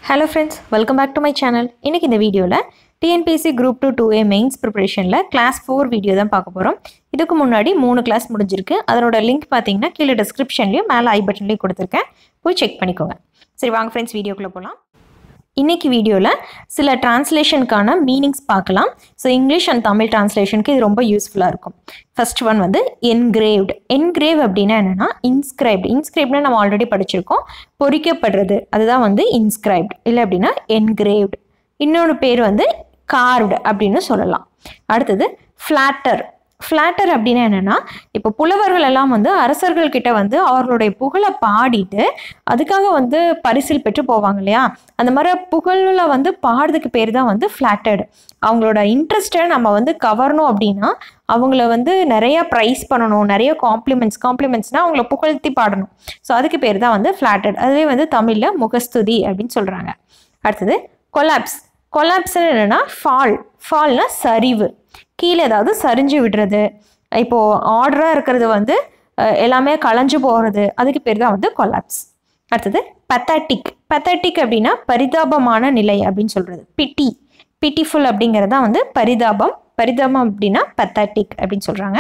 hello friends welcome back to my channel இன்றைக்கி இந்த வீடியோவில் TNPSC group two two A mains ப்ரிப்பரேஷனில் class four video தான் பார்க்க போகிறோம் இதுக்கு முன்னாடி மூணு கிளாஸ் முடிஞ்சிருக்கு அதனோட லிங்க் பார்த்தீங்கன்னா கீழே டிஸ்கிரிப்ஷன்லையும் மேலே ஐ பட்டன்லையும் கொடுத்துருக்கேன் போய் செக் பண்ணிக்கோங்க சரி வாங்க ஃப்ரெண்ட்ஸ் வீடியோக்குள்ளே போகலாம் இன்றைக்கி வீடியோவில் சில டிரான்ஸ்லேஷனுக்கான மீனிங்ஸ் பார்க்கலாம் ஸோ இங்கிலீஷ் அண்ட் தமிழ் டிரான்ஸ்லேஷனுக்கு இது ரொம்ப யூஸ்ஃபுல்லாக இருக்கும் ஃபர்ஸ்ட் ஒன் வந்து என்கிரேவ்டு என்கிரேவ் அப்படின்னா என்னென்னா இன்ஸ்கிரைப்டு இன்ஸ்கிரைப்னா நம்ம ஆல்ரெடி படிச்சிருக்கோம் பொறிக்கப்படுறது அதுதான் வந்து இன்ஸ்கிரைப்டு இல்லை அப்படின்னா என்கிரேவ்டு இன்னொரு பேர் வந்து கார்வ்டு அப்படின்னு சொல்லலாம் அடுத்தது ஃப்ளாட்டர் ஃப்ளாட்டர் அப்படின்னா என்னென்னா இப்போ புலவர்கள் எல்லாம் வந்து அரசர்கள் கிட்ட வந்து அவர்களுடைய புகழை பாடிட்டு அதுக்காக வந்து பரிசில் பெற்று போவாங்க இல்லையா அந்த மாதிரி புகழில் வந்து பாடுறதுக்கு பேர் தான் வந்து ஃப்ளாட்டர்டு அவங்களோட இன்ட்ரெஸ்ட்டை நம்ம வந்து கவரணும் அப்படின்னா அவங்கள வந்து நிறைய ப்ரைஸ் பண்ணணும் நிறைய காம்ப்ளிமெண்ட்ஸ் காம்ப்ளிமெண்ட்ஸ்னால் அவங்கள புகழ்த்தி பாடணும் ஸோ அதுக்கு பேர் தான் வந்து ஃப்ளாட்டட் அதுவே வந்து தமிழில் முகஸ்துதி அப்படின்னு சொல்கிறாங்க அடுத்தது கொலாப்ஸ் கொலாப்ஸ்னு என்னென்னா ஃபால் ஃபால்னா சரிவு கீழே ஏதாவது சரிஞ்சு விடுறது இப்போது ஆர்டராக இருக்கிறது வந்து அஹ், எல்லாமே களைஞ்சு போகிறது அதுக்கு பேர் தான் வந்து கொலாப்ஸ் அடுத்தது பத்தாட்டிக் பத்தாட்டிக் அப்படின்னா பரிதாபமான நிலை அப்படின்னு சொல்கிறது பிட்டி பிட்டிஃபுல் அப்படிங்கிறது தான் வந்து பரிதாபம் பரிதாபம் அப்படின்னா பத்தாட்டிக் அப்படின்னு சொல்கிறாங்க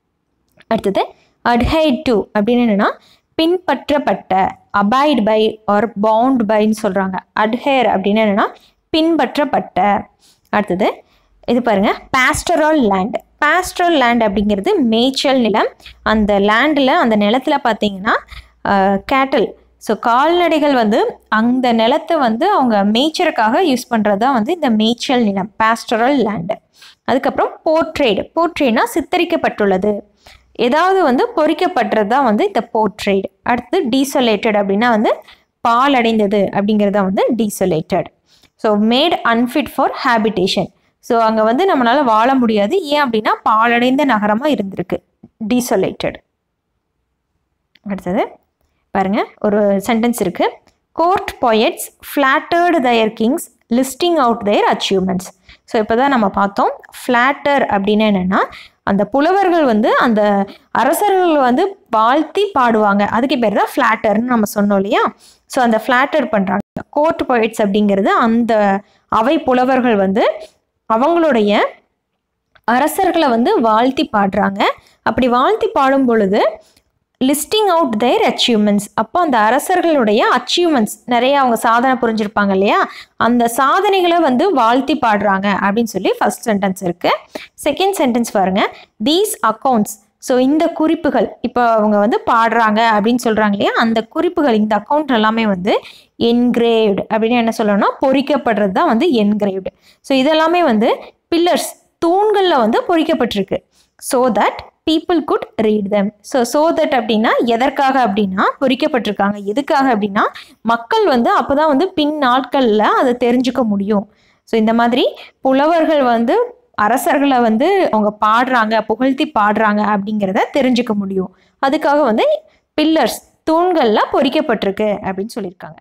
அடுத்தது அட்ஹைட் டு அப்படின்னு என்னென்னா பின்பற்றப்பட்ட அபாய்ட் பை ஆர் பவுண்ட் பைன்னு சொல்கிறாங்க அட்ஹேர் அப்படின்னு என்னென்னா பின்பற்றப்பட்ட அடுத்தது இது பாருங்க பாஸ்டரால் லேண்ட் பாஸ்டரல் லேண்ட் அப்படிங்கிறது மேய்ச்சல் நிலம் அந்த லேண்டில் அந்த நிலத்துல பார்த்தீங்கன்னா கேட்டல் ஸோ கால்நடைகள் வந்து அந்த நிலத்தை வந்து அவங்க மேய்ச்சலுக்காக யூஸ் பண்ணுறது தான் வந்து இந்த மேய்ச்சல் நிலம் பாஸ்டரல் லேண்டு அதுக்கப்புறம் போர்ட்ரேடு போர்ட்ரேட்னா சித்தரிக்கப்பட்டுள்ளது ஏதாவது வந்து பொறிக்கப்பட்டது தான் வந்து இந்த போர்ட்ரேட் அடுத்து டீசோலேட்டட் அப்படின்னா வந்து பால் அடைந்தது அப்படிங்கிறது தான் வந்து desolated so made unfit for habitation so அங்கே வந்து நம்மளால் வாழ முடியாது ஏன் அப்படின்னா பாலடைந்த நகரமாக இருந்திருக்கு டீசோலேட்டட் அடுத்தது பாருங்க ஒரு சென்டென்ஸ் இருக்கு court poets flattered their kings listing out their achievements so இப்போ தான் நம்ம பார்த்தோம் ஃப்ளாட்டர் அப்படின்னு என்னென்னா அந்த புலவர்கள் வந்து அந்த அரசர்கள் வந்து வாழ்த்தி பாடுவாங்க அதுக்கு பேர் தான் ஃப்ளாட்டர்னு நம்ம சொன்னோம் இல்லையா ஸோ அந்த ஃப்ளாட்டர் பண்ணுறாங்க கோர்ட் பொயட்ஸ் அப்படிங்கிறது அந்த அவை புலவர்கள் வந்து அவங்களுடைய அரசர்களை வந்து வாழ்த்தி பாடுறாங்க அப்படி வாழ்த்தி பாடும் பொழுது லிஸ்டிங் அவுட் தேர் அச்சீவ்மெண்ட்ஸ் அப்போ அந்த அரசர்களுடைய அச்சீவ்மெண்ட்ஸ் நிறைய அவங்க சாதனை புரிஞ்சிருப்பாங்க இல்லையா அந்த சாதனைகளை வந்து வாழ்த்தி பாடுறாங்க அப்படின்னு சொல்லி ஃபர்ஸ்ட் சென்டென்ஸ் இருக்கு செகண்ட் சென்டென்ஸ் பாருங்க தீஸ் அக்கௌண்ட்ஸ் ஸோ இந்த குறிப்புகள் இப்போ அவங்க வந்து பாடுறாங்க அப்படின்னு சொல்கிறாங்க இல்லையா அந்த குறிப்புகள் இந்த அக்கௌண்ட் எல்லாமே வந்து என்கிரேவ்டு அப்படின்னு என்ன சொல்லணும்னா பொறிக்கப்படுறது தான் வந்து என்கிரேவ்டு ஸோ இதெல்லாமே வந்து பில்லர்ஸ் தூண்களில் வந்து பொறிக்கப்பட்டிருக்கு so that people could read them so so that அப்படின்னா எதற்காக அப்படின்னா பொறிக்கப்பட்டிருக்காங்க எதுக்காக அப்படின்னா மக்கள் வந்து அப்போ தான் வந்து பின் நாட்களில் அதை தெரிஞ்சுக்க முடியும் ஸோ இந்த மாதிரி புலவர்கள் வந்து அரசர்களை வந்து அவங்க பாடுறாங்க புகழ்த்தி பாடுறாங்க அப்படிங்கிறத தெரிஞ்சுக்க முடியும் அதுக்காக வந்து பில்லர்ஸ் தூண்களில் பொறிக்கப்பட்டிருக்கு அப்படின்னு சொல்லியிருக்காங்க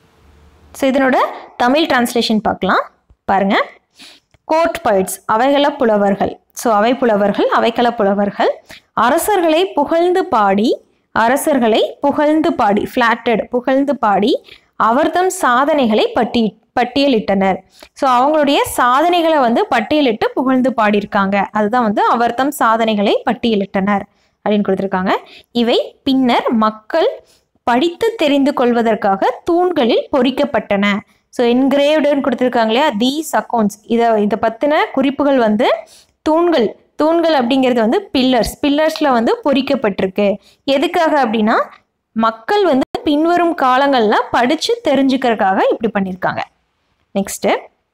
ஸோ இதனோட தமிழ் டிரான்ஸ்லேஷன் பார்க்கலாம் பாருங்க கோர்ட் பைட்ஸ் அவைகள புலவர்கள் ஸோ அவை புலவர்கள் அவைக்கள புலவர்கள் அரசர்களை புகழ்ந்து பாடி அரசர்களை புகழ்ந்து பாடி ஃப்ளாட்டட் புகழ்ந்து பாடி அவர்தம் சாதனைகளை பட்டி பட்டியலிட்டனர் ஸோ அவங்களுடைய சாதனைகளை வந்து பட்டியலிட்டு புகழ்ந்து பாடியிருக்காங்க அதுதான் வந்து அவர்தம் சாதனைகளை பட்டியலிட்டனர் அப்படின்னு கொடுத்துருக்காங்க இவை பின்னர் மக்கள் படித்து தெரிந்து கொள்வதற்காக தூண்களில் பொறிக்கப்பட்டன ஸோ என்கிரேவ்டுன்னு கொடுத்துருக்காங்க இல்லையா தீஸ் அக்கௌண்ட்ஸ் இதை இதை பற்றின குறிப்புகள் வந்து தூண்கள் தூண்கள் அப்படிங்கிறது வந்து பில்லர்ஸ் பில்லர்ஸில் வந்து பொறிக்கப்பட்டிருக்கு எதுக்காக அப்படின்னா மக்கள் வந்து பின்வரும் காலங்களில் படித்து தெரிஞ்சுக்கிறதுக்காக இப்படி பண்ணியிருக்காங்க next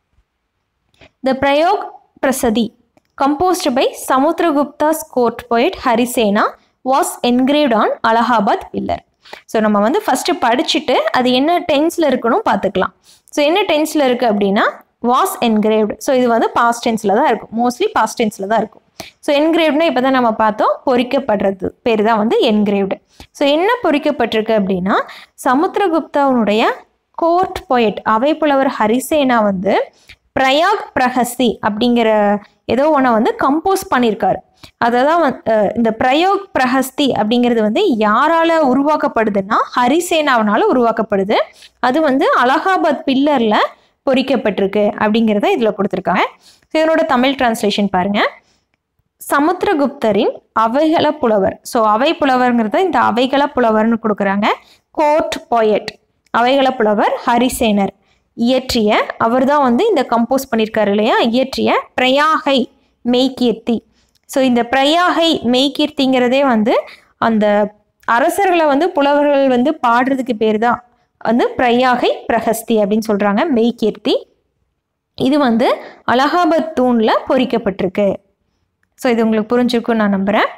the Prayag Prashasti composed by Samudragupta's court poet Harisena was engraved on Allahabad pillar so நம்ம வந்து ஃபஸ்ட்டு படிச்சுட்டு அது என்ன டென்ஸில் இருக்கணும் பார்த்துக்கலாம் ஸோ என்ன டென்ஸில் இருக்குது அப்படின்னா வாஸ் என்கிரேவ்டு ஸோ இது வந்து பாஸ்ட் டென்ஸில் தான் இருக்கும் மோஸ்ட்லி பாஸ்ட் டென்ஸில் தான் இருக்கும் ஸோ என்கிரேவ்ட்னா இப்போ தான் நம்ம பார்த்தோம் பொறிக்கப்படுறது பேர் தான் வந்து என்கிரேவ்டு ஸோ என்ன பொறிக்கப்பட்டிருக்கு அப்படின்னா சமுத்திரகுப்தாவுடைய கோர்ட் பொயட் அவை புலவர் ஹரிசேனா வந்து பிரயாக் பிரஹஸ்தி அப்படிங்கிற ஏதோ ஒன்றை வந்து கம்போஸ் பண்ணியிருக்காரு அதை தான் வந்து அஹ், இந்த பிரயோக் பிரஹஸ்தி அப்படிங்கிறது வந்து யாரால உருவாக்கப்படுதுன்னா ஹரிசேனாவனால உருவாக்கப்படுது அது வந்து அலகாபாத் பில்லரில் பொறிக்கப்பட்டிருக்கு அப்படிங்கிறத இதில் கொடுத்துருக்காங்க ஸோ இதனோட தமிழ் டிரான்ஸ்லேஷன் பாருங்க சமுத்திரகுப்தரின் அவைகள புலவர் ஸோ அவை புலவர்ங்கிறத இந்த அவைகள புலவர்னு கொடுக்குறாங்க கோர்ட் பொயட் அவைகள புலவர் ஹரிசேனர் இயற்றிய அவர் தான் வந்து இந்த கம்போஸ் பண்ணியிருக்காரு இல்லையா இயற்றிய பிரயாகை மெய்கீர்த்தி ஸோ இந்த பிரயாகை மெய்கீர்த்திங்கிறதே வந்து அந்த அரசர்களை வந்து புலவர்கள் வந்து பாடுறதுக்கு பேர் தான் வந்து பிரயாகை பிரகஸ்தி அப்படின்னு சொல்கிறாங்க மெய்கீர்த்தி இது வந்து அலகாபாத் தூணில் பொறிக்கப்பட்டிருக்கு ஸோ இது உங்களுக்கு புரிஞ்சிருக்கும்னு நான் நம்புகிறேன்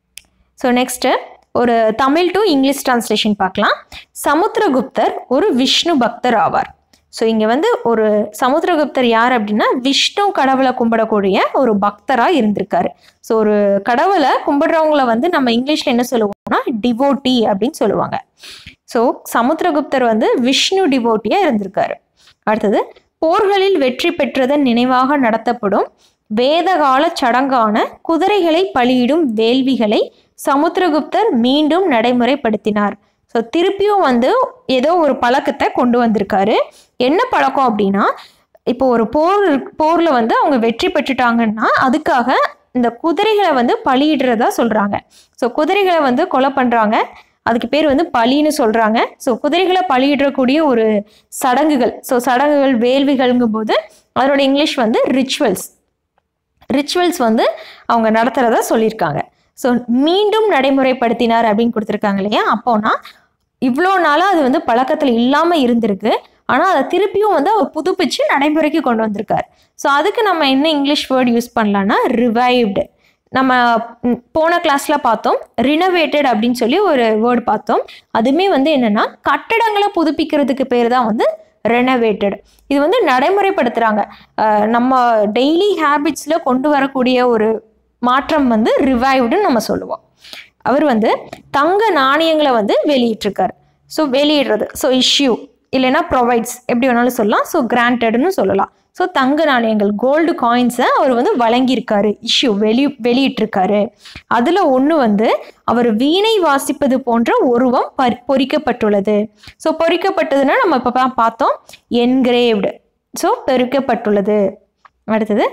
ஸோ நெக்ஸ்ட்டு ஒரு தமிழ் டு இங்கிலீஷ் டிரான்ஸ்லேஷன் பார்க்கலாம் சமுத்திரகுப்தர் ஒரு விஷ்ணு பக்தர் ஆவார் ஸோ இங்கே வந்து ஒரு சமுத்திரகுப்தர் யார் அப்படின்னா விஷ்ணு கடவுளை கும்பிடக்கூடிய ஒரு பக்தராக இருந்திருக்காரு ஸோ ஒரு கடவுளை கும்பிடுறவங்கள வந்து நம்ம இங்கிலீஷில் என்ன சொல்லுவோம்னா டிவோட்டி அப்படின்னு சொல்லுவாங்க ஸோ சமுத்திரகுப்தர் வந்து விஷ்ணு டிவோட்டியாக இருந்திருக்காரு அடுத்தது போர்களில் வெற்றி பெற்றதன் நினைவாக நடத்தப்படும் வேதகால சடங்கான குதிரைகளை பலியிடும் வேள்விகளை சமுத்திரகுப்தர் மீண்டும் நடைமுறைப்படுத்தினார் ஸோ திருப்பியும் வந்து ஏதோ ஒரு பழக்கத்தை கொண்டு வந்திருக்காரு என்ன பழக்கம் அப்படின்னா இப்போ ஒரு போர் போரில் வந்து அவங்க வெற்றி பெற்றுட்டாங்கன்னா அதுக்காக இந்த குதிரைகளை வந்து பலியிடுறதா சொல்கிறாங்க ஸோ குதிரைகளை வந்து கொலை பண்ணுறாங்க அதுக்கு பேர் வந்து பலின்னு சொல்கிறாங்க ஸோ குதிரைகளை பலியிடக்கூடிய ஒரு சடங்குகள் ஸோ சடங்குகள் வேள்விகள்ங்கும் போது அதனோட இங்கிலீஷ் வந்து ரிச்சுவல்ஸ் ரிச்சுவல்ஸ் வந்து அவங்க நடத்துகிறதா சொல்லியிருக்காங்க ஸோ மீண்டும் நடைமுறைப்படுத்தினார் அப்படின்னு கொடுத்துருக்காங்க இல்லையா அப்போனா இவ்வளோ நாளாக அது வந்து பழக்கத்தில் இல்லாமல் இருந்திருக்கு ஆனால் அதை திருப்பியும் வந்து அவர் புதுப்பிச்சு நடைமுறைக்கு கொண்டு வந்திருக்கார் ஸோ அதுக்கு நம்ம என்ன இங்கிலீஷ் வேர்ட் யூஸ் பண்ணலான்னா ரிவைவ்டு நம்ம ம், போன கிளாஸில் பார்த்தோம் ரினோவேட்டட் அப்படின்னு சொல்லி ஒரு வேர்டு பார்த்தோம் அதுவுமே வந்து என்னென்னா கட்டடங்களை புதுப்பிக்கிறதுக்கு பேர் தான் வந்து ரெனோவேட்டட் இது வந்து நடைமுறைப்படுத்துகிறாங்க நம்ம டெய்லி ஹேபிட்ஸில் கொண்டு வரக்கூடிய ஒரு மாற்றம் வந்து ரிவைவ்டுன்னு நம்ம சொல்லுவோம் அவர் வந்து தங்க நாணயங்களை வந்து வெளியிட்டிருக்காரு ஸோ வெளியிடுறது ஸோ இஷ்யூ இல்லைன்னா ப்ரொவைட்ஸ் எப்படி வேணாலும் சொல்லலாம் ஸோ கிராண்டட்னு சொல்லலாம் ஸோ தங்க நாணயங்கள் கோல்டு காயின்ஸை அவர் வந்து வழங்கியிருக்காரு இஷ்யூ வெளி வெளியிட்டிருக்காரு அதில் ஒன்று வந்து அவர் வீணை வாசிப்பது போன்ற உருவம் பறி பொறிக்கப்பட்டுள்ளது ஸோ பொறிக்கப்பட்டதுன்னா நம்ம இப்போ தான் பார்த்தோம் என்கிரேவ்டு ஸோ பொறிக்கப்பட்டுள்ளது அடுத்தது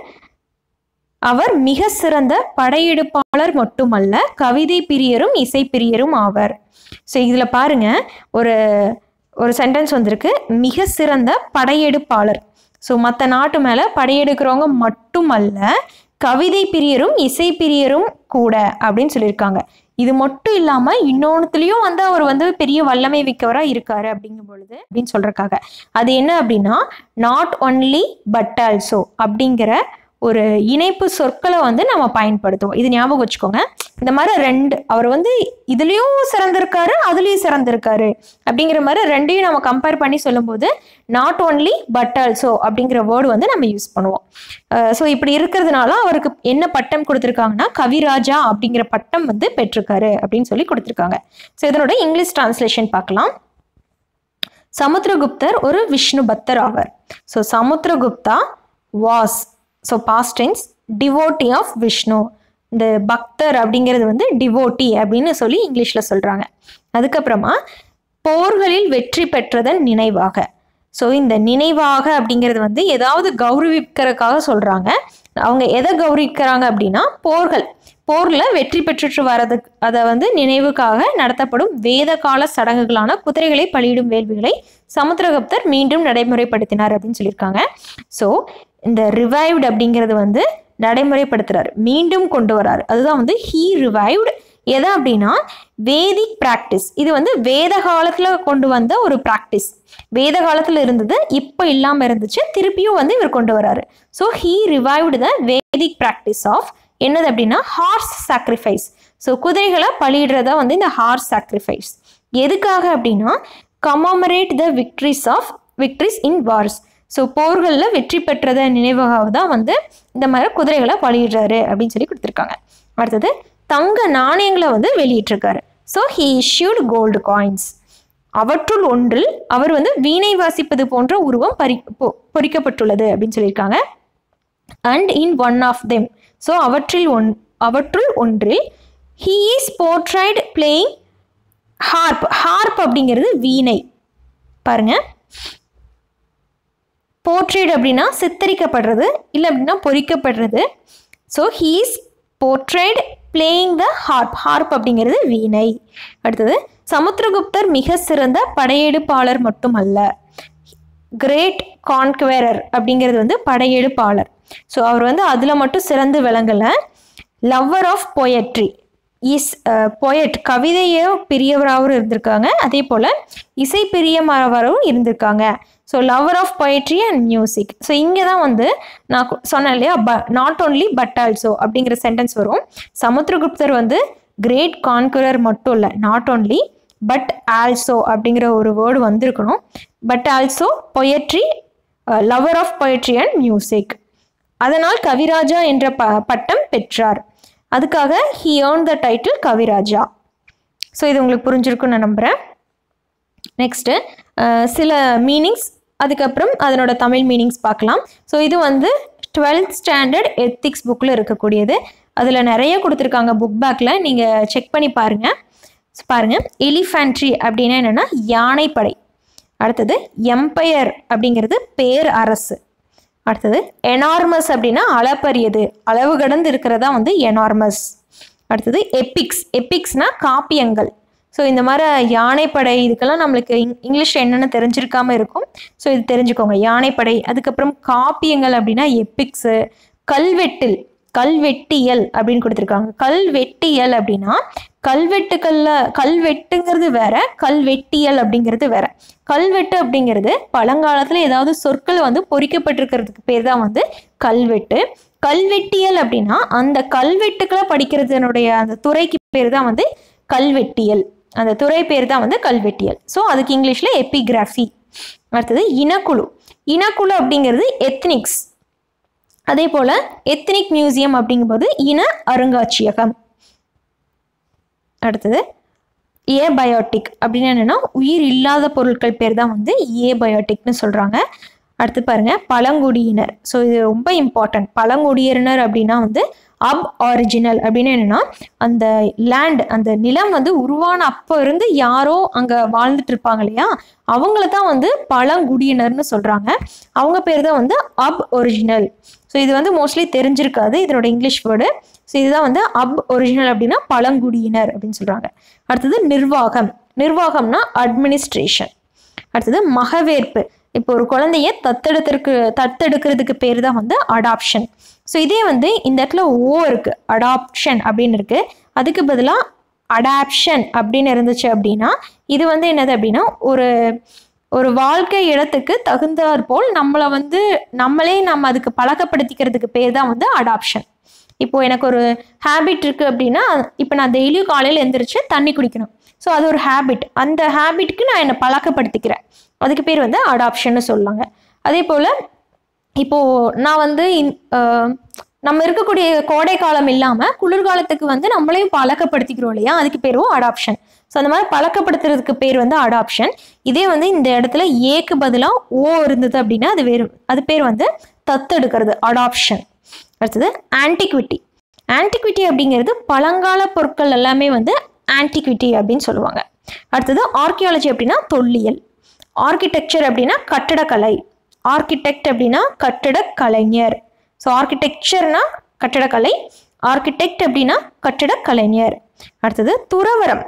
அவர் மிக சிறந்த படையெடுப்பாளர் மட்டுமல்ல கவிதை பிரியரும் இசை பிரியரும் ஆவர் ஸோ இதில் பாருங்க ஒரு ஒரு சென்டென்ஸ் வந்திருக்கு மிக சிறந்த படையெடுப்பாளர் ஸோ மற்ற நாட்டு மேலே படையெடுக்கிறவங்க மட்டுமல்ல கவிதை பிரியரும் இசை பிரியரும் கூட அப்படின்னு சொல்லியிருக்காங்க இது மட்டும் இல்லாமல் இன்னொன்றுத்துலேயும் வந்து அவர் வந்து பெரிய வல்லமை மிக்கவராக இருக்காரு அப்படிங்கும் பொழுது அப்படின்னு சொல்றதுக்காக அது என்ன அப்படின்னா நாட் ஒன்லி பட் ஆல்சோ அப்படிங்கிற ஒரு இணைப்பு சொற்களை வந்து நம்ம பயன்படுத்துவோம் இது ஞாபகம் வச்சுக்கோங்க இந்த மாதிரி ரெண்டு அவர் வந்து இதுலேயும் சிறந்திருக்காரு அதுலேயும் சிறந்திருக்காரு அப்படிங்கிற மாதிரி ரெண்டையும் நம்ம கம்பேர் பண்ணி சொல்லும்போது நாட் ஒன்லி பட் ஆல்சோ அப்படிங்கிற வேர்டு வந்து நம்ம யூஸ் பண்ணுவோம் ஸோ இப்படி இருக்கிறதுனால அவருக்கு என்ன பட்டம் கொடுத்துருக்காங்கன்னா கவிராஜா அப்படிங்கிற பட்டம் வந்து பெற்றிருக்காரு அப்படின்னு சொல்லி கொடுத்துருக்காங்க ஸோ இதனோட இங்கிலீஷ் டிரான்ஸ்லேஷன் பார்க்கலாம் சமுத்திரகுப்தர் ஒரு விஷ்ணு பக்தர் ஆவர் so Samudragupta was so past tense devotee of Vishnu இந்த பக்தர் அப்படிங்கிறது வந்து டிவோட்டி அப்படின்னு சொல்லி இங்கிலீஷில் சொல்கிறாங்க அதுக்கப்புறமா போர்களில் வெற்றி பெற்றதன் நினைவாக ஸோ இந்த நினைவாக அப்படிங்கிறது வந்து ஏதாவது கௌரவிக்கிறதுக்காக சொல்கிறாங்க அவங்க எதை கௌரவிக்கிறாங்க அப்படின்னா போர்கள் போரில் வெற்றி பெற்றுட்டு வரதுக்கு அதை வந்து நினைவுக்காக நடத்தப்படும் வேத கால சடங்குகளான குதிரைகளை பலியிடும் வேள்விகளை சமுத்திரகுப்தர் மீண்டும் நடைமுறைப்படுத்தினார் அப்படின்னு சொல்லியிருக்காங்க ஸோ இந்த ரிவைவ்டு அப்படிங்கிறது வந்து நடைமுறைப்படுத்துறாரு மீண்டும் கொண்டு வராரு அதுதான் வந்து ஹீ ரிவைவ்டு எதை அப்படின்னா வேதிக் ப்ராக்டிஸ் இது வந்து வேத காலத்தில் கொண்டு வந்த ஒரு ப்ராக்டிஸ் வேத காலத்தில் இருந்தது இப்போ இல்லாமல் இருந்துச்சு திருப்பியும் வந்து இவர் கொண்டு வராரு so he revived the Vedic practice of என்னது அப்படின்னா ஹார்ஸ் சாக்ரிஃபைஸ் ஸோ குதிரைகளை பலியிடுறதா வந்து இந்த ஹார்ஸ் சாக்ரிஃபைஸ் எதுக்காக அப்படின்னா commemorate the victories of victories in wars so போர்களில் வெற்றி பெற்றதை நினைவாக தான் வந்து இந்த மாதிரி குதிரைகளை பலியிடுறாரு அப்படின்னு சொல்லி கொடுத்துருக்காங்க அடுத்தது தங்க நாணயங்களை வந்து வெளியிட்டிருக்காரு so he issued gold coins அவற்றுள் ஒன்றில் அவர் வந்து வீணை வாசிப்பது போன்ற உருவம் பறி பொ- பொறிக்கப்பட்டுள்ளது அப்படின்னு சொல்லியிருக்காங்க and in one of them so அவற்றில் ஒன் அவற்றுள் ஒன்றில் he is portrait playing harp harp அப்படிங்கிறது வீணை பாருங்க போர்ட்ரேட் அப்படின்னா சித்தரிக்கப்படுறது இல்லை அப்படின்னா பொறிக்கப்படுறது so his portrait playing the harp harp அப்படிங்கிறது வீணை அடுத்தது சமுத்திரகுப்தர் மிக சிறந்த படையெடுப்பாளர் மட்டுமல்ல கிரேட் கான்குவேரர் அப்படிங்கிறது வந்து படையெடுப்பாளர் ஸோ அவர் வந்து அதில் மட்டும் சிறந்து விளங்கலை lover of poetry is poet கவிதையோ பிரியவராகவும் இருந்திருக்காங்க அதே போல் இசை பிரியமானவரும் இருந்திருக்காங்க so lover of poetry and music so இங்கே தான் வந்து நான் கு- சொன்னேன் இல்லையா ப நாட் ஓன்லி பட் ஆல்சோ அப்படிங்கிற சென்டென்ஸ் வரும் சமுத்திரகுப்தர் வந்து கிரேட் கான்குரர் மட்டும் இல்லை நாட் ஓன்லி பட் ஆல்சோ அப்படிங்கிற ஒரு வேர்டு வந்திருக்கணும் but also poetry lover of poetry and music அதனால் கவிராஜா என்ற ப பட்டம் பெற்றார் அதுக்காக he earn the title Kaviraja so இது உங்களுக்கு புரிஞ்சிருக்கும்னு நான் நம்புகிறேன் நெக்ஸ்ட்டு சில மீனிங்ஸ் அதுக்கப்புறம் அதனோட தமிழ் மீனிங்ஸ் பார்க்கலாம் ஸோ இது வந்து டுவெல்த் ஸ்டாண்டர்ட் எத்திக்ஸ் புக்கில் இருக்கக்கூடியது அதில் நிறைய கொடுத்துருக்காங்க புக் பேக்கில் நீங்கள் செக் பண்ணி பாருங்கள் பாருங்கள் எலிஃபேண்ட்ரி அப்படின்னா என்னென்னா யானைப்படை அடுத்தது எம்பையர் அப்படிங்கிறது பேர் அரசு அடுத்தது எனார்மஸ் அப்படின்னா அளப்பரியது அளவு கடந்து இருக்கிறதா வந்து எனார்மஸ் அடுத்தது எபிக்ஸ் எபிக்ஸ்னா காப்பியங்கள் ஸோ இந்த மாதிரி யானைப்படை இதுக்கெல்லாம் நம்மளுக்கு இங் இங்கிலீஷில் என்னென்னு தெரிஞ்சிருக்காம இருக்கும் ஸோ இது தெரிஞ்சுக்கோங்க யானைப்படை அதுக்கப்புறம் காப்பியங்கள் அப்படின்னா எபிக்ஸு கல்வெட்டில் கல்வெட்டியல் அப்படின்னு கொடுத்துருக்காங்க கல்வெட்டியல் அப்படின்னா கல்வெட்டுக்கல்ல கல்வெட்டுங்கிறது வேற கல்வெட்டியல் அப்படிங்கிறது வேற கல்வெட்டு அப்படிங்கிறது பழங்காலத்தில் ஏதாவது சொற்கள் வந்து பொறிக்கப்பட்டிருக்கிறதுக்கு பேர் தான் வந்து கல்வெட்டு கல்வெட்டியல் அப்படின்னா அந்த கல்வெட்டுக்களை படிக்கிறதுனுடைய அந்த துறைக்கு பேர் தான் வந்து கல்வெட்டியல் அந்த துறை பேர் தான் வந்து கல்வெட்டியல் ஸோ அதுக்கு இங்கிலீஷில் எபிகிராஃபி அடுத்தது இனக்குழு இனக்குழு அப்படிங்கிறது எத்னிக்ஸ் அதே போல் எத்னிக் மியூசியம் அப்படிங்கும்போது இன அருங்காட்சியகம் அடுத்தது ஏபயோட்டிக் அப்படின்னு என்னென்னா உயிர் இல்லாத பொருட்கள் பேர் தான் வந்து ஏபயோட்டிக்னு சொல்கிறாங்க அடுத்து பாருங்க பழங்குடியினர் ஸோ இது ரொம்ப இம்பார்ட்டன்ட் பழங்குடியினர் அப்படின்னா வந்து அப் ஆரிஜினல் அப்படின்னு என்னென்னா அந்த லேண்ட் அந்த நிலம் வந்து உருவான அப்போ இருந்து யாரோ அங்கே வாழ்ந்துட்டு இருப்பாங்க இல்லையா அவங்கள தான் வந்து பழங்குடியினர்னு சொல்கிறாங்க அவங்க பேர் தான் வந்து அப் ஒரிஜினல் ஸோ இது வந்து மோஸ்ட்லி தெரிஞ்சிருக்காது இதனோட இங்கிலீஷ் வேர்டு ஸோ இதுதான் வந்து அப் ஒரிஜினல் அப்படின்னா பழங்குடியினர் அப்படின்னு சொல்கிறாங்க அடுத்தது நிர்வாகம் நிர்வாகம்னா அட்மினிஸ்ட்ரேஷன் அடுத்தது மகவேற்பு இப்போ ஒரு குழந்தைய தத்தெடுத்திருக்கு தத்தெடுக்கிறதுக்கு பேர் தான் வந்து அடாப்ஷன் ஸோ இதே வந்து இந்த இடத்துல ஓ இருக்குது அடாப்ஷன் அப்படின்னு இருக்குது அதுக்கு பதிலாக அடாப்ஷன் அப்படின்னு இருந்துச்சு அப்படின்னா இது வந்து என்னது அப்படின்னா ஒரு ஒரு வாழ்க்கை இடத்துக்கு தகுந்தாற் போல் நம்மளை வந்து நம்மளே நம்ம அதுக்கு பழக்கப்படுத்திக்கிறதுக்கு பேர் தான் வந்து அடாப்ஷன் இப்போ எனக்கு ஒரு ஹேபிட் இருக்குது அப்படின்னா இப்போ நான் டெய்லியும் காலையில் எந்திரிச்சு தண்ணி குடிக்கணும் ஸோ அது ஒரு ஹேபிட் அந்த ஹேபிட்க்கு நான் என்னை பழக்கப்படுத்திக்கிறேன் அதுக்கு பேர் வந்து அடாப்ஷன்னு சொல்லுவாங்க அதே போல் இப்போது நான் வந்து இந்- ஆஹ் நம்ம இருக்கக்கூடிய கோடை காலம் இல்லாமல் குளிர்காலத்துக்கு வந்து நம்மளையும் பழக்கப்படுத்திக்கிறோம் இல்லையா அதுக்கு பேரும் அடாப்ஷன் ஸோ அந்த மாதிரி பழக்கப்படுத்துறதுக்கு பேர் வந்து அடாப்ஷன் இதே வந்து இந்த இடத்துல ஏக்கு பதிலாக ஓ இருந்தது அப்படின்னா அது வேறு அது பேர் வந்து தத்தெடுக்கிறது அடாப்ஷன் அடுத்தது ஆன்டிக்விட்டி ஆன்டிக்விட்டி அப்படிங்கிறது பழங்கால பொருட்கள் எல்லாமே வந்து ஆன்டிக்விட்டி அப்படின்னு சொல்லுவாங்க அடுத்தது ஆர்கியாலஜி அப்படின்னா தொல்லியல் ஆர்கிடெக்சர் அப்படின்னா கட்டடக்கலை ஆர்கிடெக்ட் அப்படின்னா கட்டடக் கலைஞர் ஸோ ஆர்கிடெக்சர்னா கட்டடக்கலை ஆர்கிடெக்ட் அப்படின்னா கட்டடக் கலைஞர் அடுத்தது துறவரம்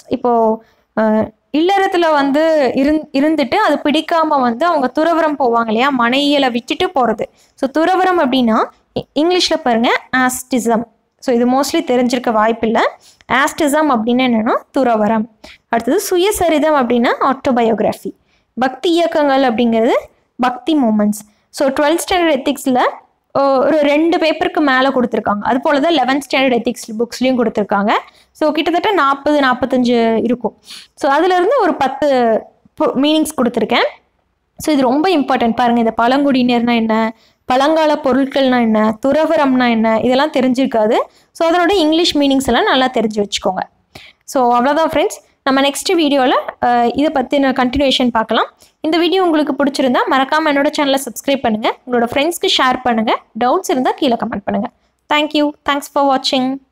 இப்போது இல்லறத்தில் வந்து இருந் இருந்துட்டு அது பிடிக்காம வந்து அவங்க துறவரம் போவாங்க இல்லையா மனையில விட்டுட்டு போகிறது ஸோ துறவரம் அப்படின்னா இங்கிலீஷில் பாருங்க ஆஸ்டிசம் ஸோ இது மோஸ்ட்லி தெரிஞ்சிருக்க வாய்ப்பில்லை ஆஸ்டிசம் அப்படின்னு என்னென்னா துறவரம் அடுத்தது சுயசரிதம் அப்படின்னா ஆட்டோபயோகிராஃபி பக்தி இயக்கங்கள் அப்படிங்கிறது bhakti movements so twelfth standard எத்திக்ஸில் ஒரு ரெண்டு பேப்பருக்கு மேலே கொடுத்துருக்காங்க அது போல தான் லெவன்த் ஸ்டாண்டர்ட் எத்திக்ஸ் புக்ஸ்லேயும் கொடுத்துருக்காங்க ஸோ கிட்டத்தட்ட நாற்பது நாற்பத்தஞ்சு இருக்கும் ஸோ அதுலேருந்து ஒரு பத்து மீனிங்ஸ் கொடுத்துருக்கேன் ஸோ இது ரொம்ப இம்பார்ட்டன்ட் பாருங்கள் இந்த பழங்குடியினர்னா என்ன பழங்கால பொருட்கள்னா என்ன துறவரம்னா என்ன இதெல்லாம் தெரிஞ்சிருக்காது ஸோ அதனோட இங்கிலீஷ் மீனிங்ஸ் எல்லாம் நல்லா தெரிஞ்சு வச்சுக்கோங்க ஸோ அவ்வளோதான் ஃப்ரெண்ட்ஸ் நம்ம நெக்ஸ்ட் வீடியோவில் இதை பற்றின கண்டினியூஷன் பார்க்கலாம் இந்த வீடியோ உங்களுக்கு பிடிச்சிருந்தா மறக்காமல் என்னோட சேனலை சப்ஸ்கிரைப் பண்ணுங்கள் உங்களோட ஃப்ரெண்ட்ஸ்க்கு ஷேர் பண்ணுங்கள் டவுட்ஸ் இருந்தால் கீழே கமெண்ட் பண்ணுங்கள் தேங்க்யூ தேங்க்ஸ் ஃபார் வாட்சிங்